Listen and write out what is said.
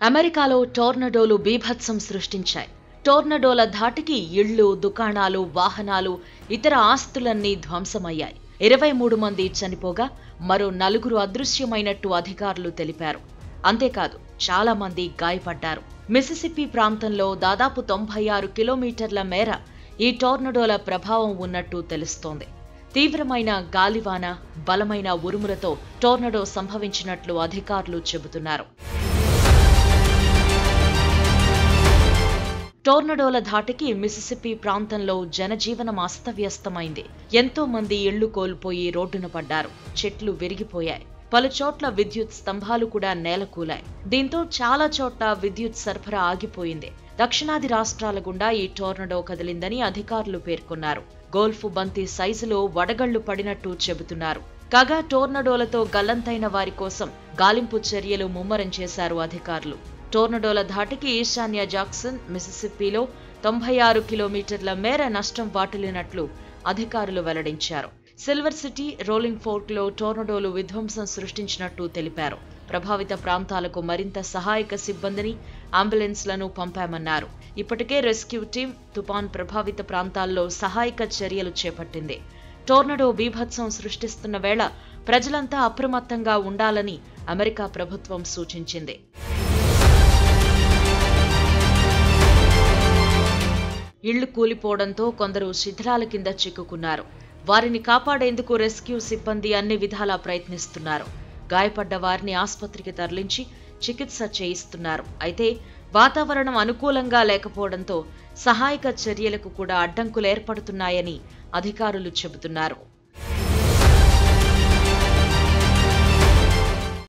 అమెరికాలో టోర్నడోలు బీభత్సం సృష్టించాయి టోర్నడోల ధాటికి ఇళ్లు దుకాణాలు వాహనాలు ఇతర ఆస్తులన్నీ ధ్వంసమయ్యాయి ఇరవై మూడు మంది చనిపోగా మరో నలుగురు అదృశ్యమైనట్టు అధికారులు తెలిపారు అంతేకాదు చాలా మంది గాయపడ్డారు మిసిసిప్పి ప్రాంతంలో దాదాపు తొంభై ఆరు కిలోమీటర్ల మేర ఈ టోర్నడోల ప్రభావం ఉన్నట్టు తెలుస్తోంది తీవ్రమైన గాలివాన బలమైన ఉరుములతో టోర్నడో సంభవించినట్లు అధికారులు చెబుతున్నారు టోర్నడోల ధాటికి మిసిసిప్పి ప్రాంతంలో జనజీవనం అస్తవ్యస్తమైంది ఎంతో మంది ఇళ్లు కోల్పోయి రోడ్డున పడ్డారు చెట్లు విరిగిపోయాయి పలు చోట్ల విద్యుత్ స్తంభాలు కూడా నేలకూలాయి దీంతో చాలా చోట్ల విద్యుత్ సరఫరా ఆగిపోయింది దక్షిణాది రాష్ట్రాల గుండా ఈ టోర్నడో కదిలిందని అధికారులు పేర్కొన్నారు గోల్ఫ్ బంతి సైజులో వడగళ్లు పడినట్టు చెబుతున్నారు కాగా టోర్నడోలతో గల్లంతైన వారి కోసం గాలింపు చర్యలు ముమ్మరం చేశారు అధికారులు టోర్నడోల ధాటికి ఈశాన్య జాక్సన్ మిసిసిప్పిలో తొంభై ఆరు కిలోమీటర్ల మేర నష్టం వాటిల్లినట్లు అధికారులు వెల్లడించారు సిల్వర్ సిటీ రోలింగ్ ఫోర్క్ లో టోర్నడోలు విధ్వంసం సృష్టించినట్టు తెలిపారు ప్రభావిత ప్రాంతాలకు మరింత సహాయక సిబ్బందిని అంబులెన్స్లను పంపామన్నారు ఇప్పటికే రెస్క్యూ టీం తుపాన్ ప్రభావిత ప్రాంతాల్లో సహాయక చర్యలు చేపట్టింది టోర్నడో బీభత్సం సృష్టిస్తున్న వేళ ప్రజలంతా అప్రమత్తంగా ఉండాలని అమెరికా ప్రభుత్వం సూచించింది ఇళ్లు కూలిపోవడంతో కొందరు శిథిలాల కింద చిక్కుకున్నారు వారిని కాపాడేందుకు రెస్క్యూ సిబ్బంది అన్ని విధాలా ప్రయత్నిస్తున్నారు గాయపడ్డ వారిని ఆసుపత్రికి తరలించి చికిత్స చేయిస్తున్నారు అయితే వాతావరణం అనుకూలంగా లేకపోవడంతో సహాయక చర్యలకు కూడా అడ్డంకులు ఏర్పడుతున్నాయని అధికారులు చెబుతున్నారు